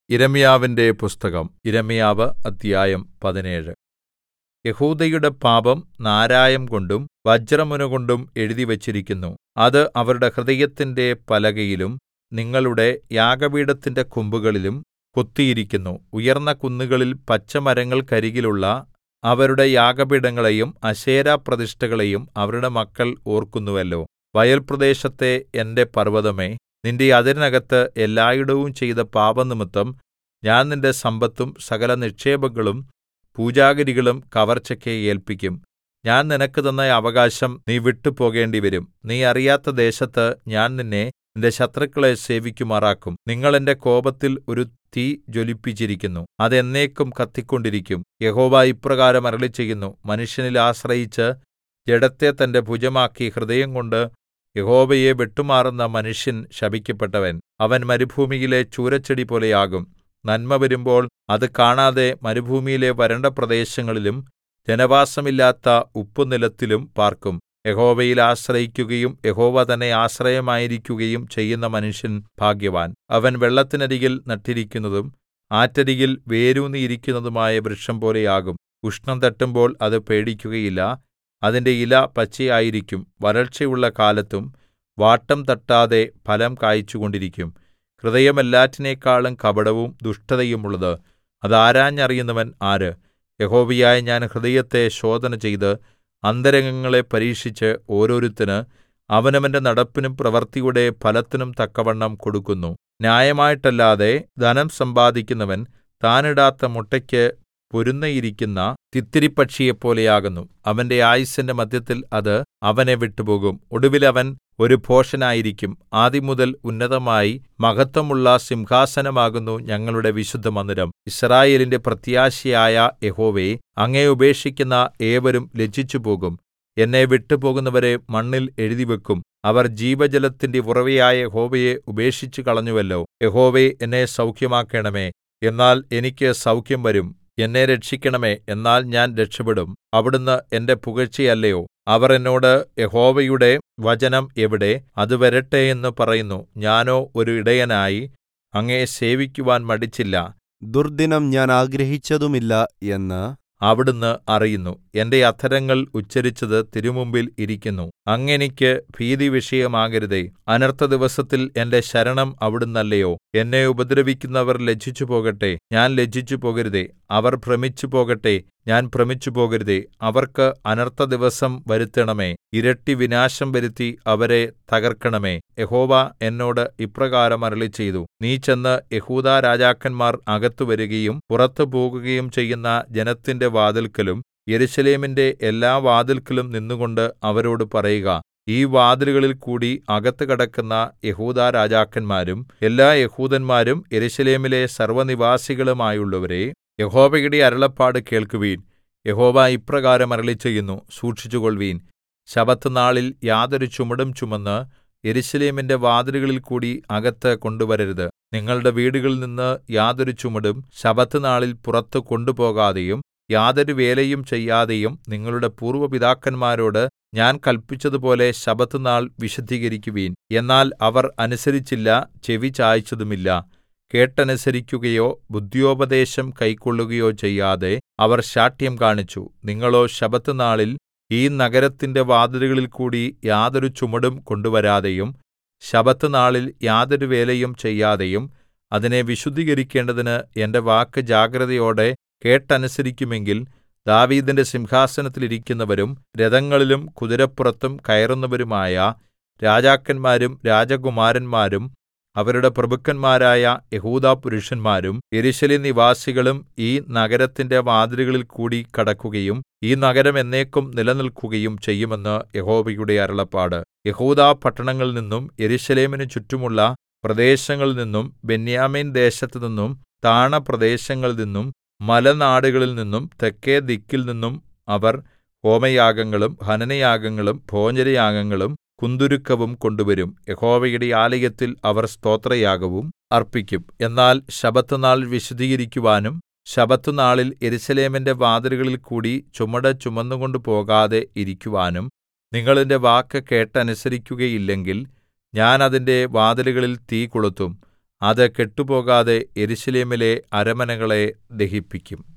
യിരെമ്യാവിന്റെ പുസ്തകം യിരെമ്യാവ് അദ്ധ്യായം പതിനേഴ് യെഹൂദയുടെ പാപം നാരായംകൊണ്ടും വജ്രമുനകൊണ്ടും എഴുതിവച്ചിരിക്കുന്നു അത് അവരുടെ ഹൃദയത്തിന്റെ പലകയിലും നിങ്ങളുടെ യാഗപീഠത്തിന്റെ കൊമ്പുകളിലും കൊത്തിയിരിക്കുന്നു ഉയർന്ന കുന്നുകളിൽ പച്ചമരങ്ങൾക്കരികിലുള്ള അവരുടെ യാഗപീഠങ്ങളെയും അശേരാപ്രതിഷ്ഠകളെയും അവരുടെ മക്കൾ ഓർക്കുന്നുവല്ലോ വയൽപ്രദേശത്തെ എന്റെ പർവ്വതമേ നിന്റെ അതിരിനകത്ത് എല്ലായിടവും ചെയ്ത പാപംനിമിത്തം ഞാൻ നിന്റെ സമ്പത്തും സകലനിക്ഷേപങ്ങളും പൂജാഗിരികളും കവർച്ചയ്ക്ക് ഏല്പിക്കും ഞാൻ നിനക്ക് തന്ന അവകാശം നീ വിട്ടുപോകേണ്ടിവരും നീ അറിയാത്ത ദേശത്ത് ഞാൻ നിന്നെ നിന്റെ ശത്രുക്കളെ സേവിക്കുമാറാക്കും നിങ്ങൾ എന്റെ കോപത്തിൽ ഒരു തീ ജ്വലിപ്പിച്ചിരിക്കുന്നു അത് എന്നേക്കും കത്തിക്കൊണ്ടിരിക്കും യഹോവ ഇപ്രകാരം അരുളിച്ചെയ്യുന്നു മനുഷ്യനിൽ ആശ്രയിച്ച് ജഡത്തെ തന്റെ ഭുജമാക്കി ഹൃദയംകൊണ്ട് യഹോവയെ വിട്ടുമാറുന്ന മനുഷ്യൻ ശപിക്കപ്പെട്ടവൻ അവൻ മരുഭൂമിയിലെ ചൂരച്ചെടിപോലെയാകും നന്മ വരുമ്പോൾ അത് കാണാതെ മരുഭൂമിയിലെ വരണ്ട പ്രദേശങ്ങളിലും ജനവാസമില്ലാത്ത ഉപ്പുനിലത്തിലും പാർക്കും യഹോവയിൽ ആശ്രയിക്കുകയും യഹോവ തന്നെ ആശ്രയമായിരിക്കുകയും ചെയ്യുന്ന മനുഷ്യൻ ഭാഗ്യവാൻ അവൻ വെള്ളത്തിനരികിൽ നട്ടിരിക്കുന്നതും ആറ്റരികിൽ വേരൂന്നിയിരിക്കുന്നതുമായ വൃക്ഷം പോലെയാകും ഉഷ്ണം തട്ടുമ്പോൾ അത് പേടിക്കുകയില്ല അതിന്റെ ഇല പച്ചയായിരിക്കും വരൾച്ചയുള്ള കാലത്തും വാട്ടം തട്ടാതെ ഫലം കായിച്ചുകൊണ്ടിരിക്കും ഹൃദയം എല്ലാറ്റിനേക്കാളും കപടവും ദുഷ്ടതയുമുള്ളത് അത് ആരാഞ്ഞറിയുന്നവൻ ആര് യഹോവയായ ഞാൻ ഹൃദയത്തെ ശോധനചെയ്ത് അന്തരംഗങ്ങളെ പരീക്ഷിച്ച് ഓരോരുത്തന് അവനവന്റെ നടപ്പിനും പ്രവൃത്തിയുടെ ഫലത്തിനും തക്കവണ്ണം കൊടുക്കുന്നു ന്യായമായിട്ടല്ലാതെ ധനം സമ്പാദിക്കുന്നവൻ താനിടാത്ത മുട്ടയ്ക്ക് പൊരുന്നയിരിക്കുന്ന തിത്തിരിപ്പക്ഷിയെപ്പോലെയാകുന്നു അവന്റെ ആയുസ്സിന്റെ മധ്യത്തിൽ അത് അവനെ വിട്ടുപോകും ഒടുവിൽ അവൻ ഒരു ഭോഷനായിരിക്കും ആദിമുതൽ ഉന്നതമായി മഹത്വമുള്ള സിംഹാസനമാകുന്നു ഞങ്ങളുടെ വിശുദ്ധമന്ദിരം യിസ്രായേലിന്റെ പ്രത്യാശയായ യഹോവേ അങ്ങയെ ഉപേക്ഷിക്കുന്ന ഏവരും ലജ്ജിച്ചുപോകും എന്നെ വിട്ടുപോകുന്നവരെ മണ്ണിൽ എഴുതിവെക്കും അവർ ജീവജലത്തിന്റെ ഉറവയായ യഹോവയെ ഉപേക്ഷിച്ചു കളഞ്ഞുവല്ലോ യഹോവേ എന്നെ സൗഖ്യമാക്കണമേ എന്നാൽ എനിക്ക് സൗഖ്യം വരും എന്നെ രക്ഷിക്കണമേ എന്നാൽ ഞാൻ രക്ഷപ്പെടും അവിടുന്ന് എന്റെ പുകഴ്ചയല്ലയോ അവർ എന്നോട് യഹോവയുടെ വചനം എവിടെ അത് വരട്ടെ എന്ന് പറയുന്നു ഞാനോ ഒരു ഇടയനായി അങ്ങയെ സേവിക്കുവാൻ മടിച്ചില്ല ദുർദിനം ഞാൻ ആഗ്രഹിച്ചതുമില്ല എന്ന് അവിടുന്ന് അറിയുന്നു എന്റെ അധരങ്ങൾ ഉച്ചരിച്ചത് തിരുമുമ്പിൽ ഇരിക്കുന്നു അങ്ങെനിക്ക് ഭീതി വിഷയമാകരുതേ അനർത്ഥ ദിവസത്തിൽ എന്റെ ശരണം അവിടുന്നല്ലയോ എന്നെ ഉപദ്രവിക്കുന്നവർ ലജ്ജിച്ചു പോകട്ടെ ഞാൻ ലജ്ജിച്ചു പോകരുതേ അവർ ഭ്രമിച്ചു പോകട്ടെ ഞാൻ ഭ്രമിച്ചു പോകരുതേ അവർക്ക് അനർത്ഥ ദിവസം വരുത്തണമേ ഇരട്ടി വിനാശം വരുത്തി അവരെ തകർക്കണമേ യഹോവ എന്നോട് ഇപ്രകാരം അരുളിച്ചെയ്തു നീ ചെന്ന് യഹൂദാ രാജാക്കന്മാർ അകത്ത് വരികയും പുറത്തു പോകുകയും ചെയ്യുന്ന ജനത്തിന്റെ വാതിൽക്കലും യെരൂശലേമിന്റെ എല്ലാ വാതിൽക്കലും നിന്നുകൊണ്ട് അവരോട് പറയുക ഈ വാതിലുകളിൽ കൂടി അകത്ത് കടക്കുന്ന യഹൂദാ രാജാക്കന്മാരും എല്ലാ യഹൂദന്മാരും യെരൂശലേമിലെ സർവ്വനിവാസികളുമായുള്ളവരേ യഹോവയുടെ അരുളപ്പാട് കേൾക്കുവീൻ യഹോവ ഇപ്രകാരം അരുളിച്ചെയ്യുന്നു സൂക്ഷിച്ചുകൊൾവീൻ ശബത്തുനാളിൽ യാതൊരു ചുമടും ചുമന്ന് യെരൂശലേമിന്റെ വാതിലുകളിൽ കൂടി അകത്ത് കൊണ്ടുവരരുത് നിങ്ങളുടെ വീടുകളിൽ നിന്ന് യാതൊരു ചുമടും ശബത്തുനാളിൽ പുറത്തു കൊണ്ടുപോകാതെയും യാതൊരു വേലയും ചെയ്യാതെയും നിങ്ങളുടെ പൂർവ്വ പിതാക്കന്മാരോട് ഞാൻ കല്പിച്ചതുപോലെ ശബത്തുനാൾ വിശുദ്ധീകരിക്കുവീൻ എന്നാൽ അവർ അനുസരിച്ചില്ല ചെവി ചായിച്ചതുമില്ല കേട്ടനുസരിക്കുകയോ ബുദ്ധ്യോപദേശം കൈക്കൊള്ളുകയോ ചെയ്യാതെ അവർ ശാഠ്യം കാണിച്ചു നിങ്ങളോ ശബത്തുനാളിൽ ഈ നഗരത്തിന്റെ വാതിലുകളിൽ കൂടി യാതൊരു ചുമടും കൊണ്ടുവരാതെയും ശബത്തുനാളിൽ യാതൊരു വേലയും ചെയ്യാതെയും അതിനെ വിശുദ്ധീകരിക്കേണ്ടതിന് എന്റെ വാക്ക് ജാഗ്രതയോടെ കേട്ടനുസരിക്കുമെങ്കിൽ ദാവീദിന്റെ സിംഹാസനത്തിൽ ഇരിക്കുന്നവരും രഥങ്ങളിലും കുതിരപ്പുറത്തും കയറുന്നവരുമായ രാജാക്കന്മാരും രാജകുമാരന്മാരും അവരുടെ പ്രഭുക്കന്മാരായ യഹൂദാപുരുഷന്മാരും യെരൂശലേം നിവാസികളും ഈ നഗരത്തിന്റെ വാതിലുകളിൽ കൂടി കടക്കുകയും ഈ നഗരം എന്നേക്കും നിലനിൽക്കുകയും ചെയ്യുമെന്ന് യഹോവയുടെ അരുളപ്പാട് യഹൂദാ പട്ടണങ്ങളിൽ നിന്നും യെരൂശലേമിന് ചുറ്റുമുള്ള പ്രദേശങ്ങളിൽ നിന്നും ബെന്യാമീൻ ദേശത്തുനിന്നും താണപ്രദേശങ്ങളിൽ നിന്നും മലനാടുകളിൽ നിന്നും തെക്കെ ദിക്കിൽ നിന്നും അവർ ഹോമയാഗങ്ങളും ഹനനയാഗങ്ങളും ഭോജനയാഗങ്ങളും കുന്തുരുക്കവും കൊണ്ടുവരും യഹോവയുടെ ആലയത്തിൽ അവർ സ്തോത്രയാഗവും അർപ്പിക്കും എന്നാൽ ശബത്തുനാൾ വിശുദ്ധീകരിക്കുവാനും ശബത്തുനാളിൽ യെരൂശലേമിന്റെ വാതിലുകളിൽ കൂടി ചുമട് ചുമന്നുകൊണ്ട് പോകാതെ ഇരിക്കുവാനും നിങ്ങൾ എന്റെ വാക്ക് കേട്ടനുസരിക്കുകയില്ലെങ്കിൽ ഞാൻ അതിന്റെ വാതിലുകളിൽ തീ കൊളുത്തും അത് കെട്ടുപോകാതെ യെരൂശലേമിലെ അരമനകളെ ദഹിപ്പിക്കും